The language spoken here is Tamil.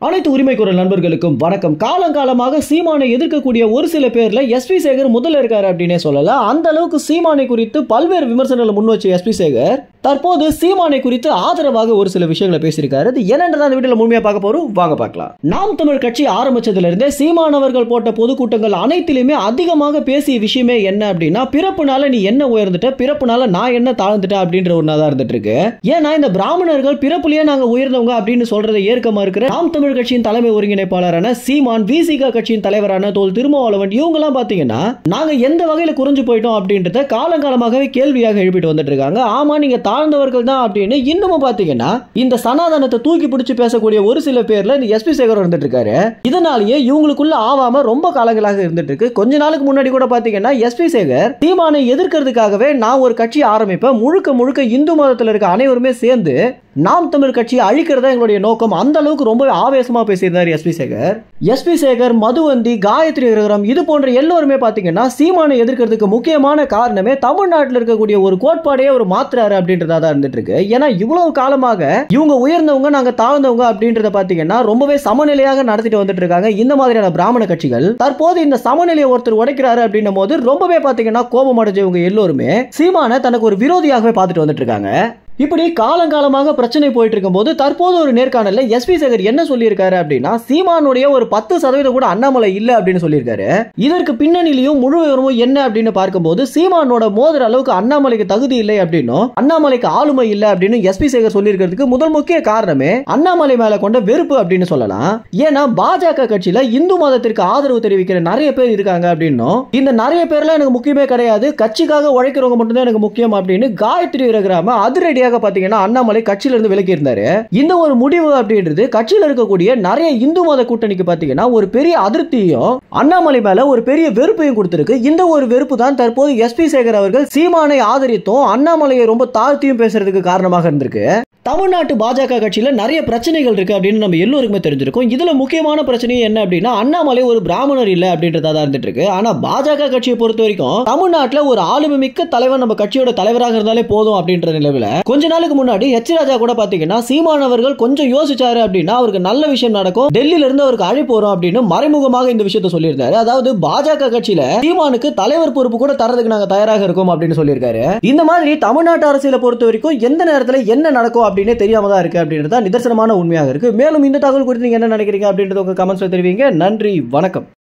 அனைத்து உரிமை குரல் நண்பர்களுக்கும் வணக்கம் காலங்காலமாக சீமானை எதிர்க்கக்கூடிய ஒரு சில பேர்ல எஸ்பி சேகர் முதல்ல இருக்காரு அப்படின்னே சொல்லல அந்த அளவுக்கு சீமானை குறித்து பல்வேறு விமர்சனங்களை முன் வச்ச எஸ்பி சேகர் தற்போது சீமானை குறித்து ஆதரவாக ஒரு சில விஷயங்களை பேசியிருக்காரு அது என்னன்றதை அந்த வீடியோல முழுமையா பார்க்க போறோம் வாங்க பார்க்கலாம் நாம் தமிழ் கட்சி ஆரம்பிச்சதுல இருந்தே சீமான் அவர்கள் போட்ட பொதுக்கூட்டங்கள் அனைத்திலுமே அதிகமாக பேசிய விஷயமே என்ன அப்படின்னா பிறப்புனால நீ என்ன உயர்ந்துட்ட பிறப்புனால நான் என்ன தாழ்ந்துட்டேன் அப்படின்ற ஒன்றா தான் இருந்துட்டு இருக்கு ஏன்னா இந்த பிராமணர்கள் பிறப்புலயே நாங்க உயர்ந்தவங்க அப்படின்னு சொல்றதை ஏற்க மறுக்கிற நாம் தமிழ் கட்சியின் தலைமை ஒருங்கிணைப்பாளரான சீமான் விசிகா கட்சியின் தலைவரான தோல் திருமாவளவன் இவங்கெல்லாம் பாத்தீங்கன்னா நாங்க எந்த வகையில குறைஞ்சு போயிட்டோம் அப்படின்றத காலங்காலமாகவே கேள்வியாக எழுப்பிட்டு வந்துட்டு இருக்காங்க ஆமா நீங்க தாழ்ந்தவர்கள் தான் அப்படின்னு இன்னமும் பாத்தீங்கன்னா இந்த சனாதனத்தை தூக்கி பிடிச்சு பேசக்கூடிய ஒரு சில பேர்ல இந்த எஸ்பி சேகர் இருந்துட்டு இருக்காரு இதனாலேயே இவங்களுக்குள்ள ஆவாம ரொம்ப காலங்களாக இருந்துட்டு இருக்கு கொஞ்ச நாளுக்கு முன்னாடி கூட பாத்தீங்கன்னா எஸ்பி சேகர் சீமானை எதிர்க்கிறதுக்காகவே நான் ஒரு கட்சி ஆரம்பிப்பேன் முழுக்க முழுக்க இந்து மதத்தில் இருக்க அனைவருமே சேர்ந்து நாம் தமிழ் கட்சியை அழிக்கிறதா எங்களுடைய நோக்கம் அந்த அளவுக்கு ரொம்ப ஆவேசமா பேசியிருந்தார் எஸ்பி சேகர் எஸ்பி சேகர் மதுவந்தி காயத்ரி விரகரம் இது போன்ற எல்லோருமே பாத்தீங்கன்னா சீமானை எதிர்க்கிறதுக்கு முக்கியமான காரணமே தமிழ்நாட்டில் இருக்கக்கூடிய ஒரு கோட்பாடையே ஒரு மாத்துறாரு அப்படின்றதா தான் இருந்துட்டு இருக்கு ஏன்னா இவ்வளவு காலமாக இவங்க உயர்ந்தவங்க நாங்க தாழ்ந்தவங்க அப்படின்றத பாத்தீங்கன்னா ரொம்பவே சமநிலையாக நடத்திட்டு வந்துட்டு இருக்காங்க இந்த மாதிரியான பிராமண கட்சிகள் தற்போது இந்த சமநிலையை ஒருத்தர் உடைக்கிறாரு அப்படின்னும் போது ரொம்பவே பாத்தீங்கன்னா கோபம் அடைஞ்சவங்க எல்லோருமே சீமான தனக்கு ஒரு விரோதியாகவே பார்த்துட்டு வந்துட்டு இருக்காங்க இப்படி காலங்காலமாக பிரச்சனை போயிட்டு இருக்கும்போது தற்போது ஒரு நேர்காணல்ல எஸ்பி சேகர் என்ன சொல்லியிருக்காரு அப்படின்னா சீமானுடைய ஒரு பத்து சதவீதம் கூட அண்ணாமலை இல்ல அப்படின்னு சொல்லியிருக்காரு இதற்கு பின்னணியிலையும் முழு விவரமும் என்ன அப்படின்னு பார்க்கும்போது சீமானோட மோதுற அளவுக்கு அண்ணாமலைக்கு தகுதி இல்லை அப்படின்னும் அண்ணாமலைக்கு ஆளுமை இல்லை அப்படின்னு எஸ்பி சேகர் சொல்லியிருக்கிறதுக்கு முதல் முக்கிய காரணமே அண்ணாமலை மேல கொண்ட வெறுப்பு அப்படின்னு சொல்லலாம் ஏன்னா பாஜக கட்சியில இந்து மதத்திற்கு ஆதரவு தெரிவிக்கிற நிறைய பேர் இருக்காங்க அப்படின்னும் இந்த நிறைய பேர்லாம் எனக்கு முக்கியமே கிடையாது கட்சிக்காக உழைக்கிறவங்க மட்டும்தான் எனக்கு முக்கியம் அப்படின்னு காயத்ரி ரகுராம அதிரடியாக பாத்தீங்கன்னா அண்ணாமலை கட்சியில இருந்து விலகி இருந்தாரு இந்த ஒரு முடிவு அப்படின்றது கட்சியில இருக்கக்கூடிய நிறைய இந்து மத கூட்டணிக்கு பாத்தீங்கன்னா ஒரு பெரிய அதிருப்தியும் அண்ணாமலை மேல ஒரு பெரிய வெறுப்பையும் கொடுத்திருக்கு இந்த ஒரு வெறுப்பு தான் தற்போது எஸ்பி சேகர் அவர்கள் சீமானை ஆதரித்தும் அண்ணாமலையை ரொம்ப தாழ்த்தியும் பேசுறதுக்கு காரணமாக இருந்திருக்கு தமிழ்நாட்டு பாஜக கட்சியில நிறைய பிரச்சனைகள் இருக்கு அப்படின்னு நம்ம எல்லோருக்குமே தெரிஞ்சிருக்கும் இதுல முக்கியமான பிரச்சனை என்ன அப்படின்னா அண்ணாமலை ஒரு பிராமணர் இல்ல அப்படின்றதா தான் இருந்துட்டு இருக்கு ஆனா பாஜக கட்சியை பொறுத்த வரைக்கும் தமிழ்நாட்டுல ஒரு ஆளுமை மிக்க தலைவர் நம்ம கட்சியோட தலைவராக இருந்தாலே போதும் அப்படின்ற நிலவுல கொஞ்ச நாளுக்கு முன்னாடி எச் ராஜா கூட பாத்தீங்கன்னா சீமான் அவர்கள் கொஞ்சம் யோசிச்சாரு அப்படின்னா அவருக்கு நல்ல விஷயம் நடக்கும் டெல்லியில இருந்து அவருக்கு அழைப்பு வரும் அப்படின்னு மறைமுகமாக இந்த விஷயத்த சொல்லியிருந்தாரு அதாவது பாஜக கட்சியில சீமானுக்கு தலைவர் பொறுப்பு கூட தரதுக்கு நாங்க தயாராக இருக்கோம் அப்படின்னு சொல்லியிருக்காரு இந்த மாதிரி தமிழ்நாட்டு அரசியலை பொறுத்த வரைக்கும் எந்த நேரத்துல என்ன நடக்கும் அப்படின்னே தெரியாம தான் இருக்கு அப்படின்றது தான் நிதர்சனமான உண்மையாக இருக்கு மேலும் இந்த தகவல் குறித்து நீங்க என்ன நினைக்கிறீங்க அப்படின்றத உங்க கமெண்ட்ஸ்ல தெரிவிங்க நன்றி வணக்கம்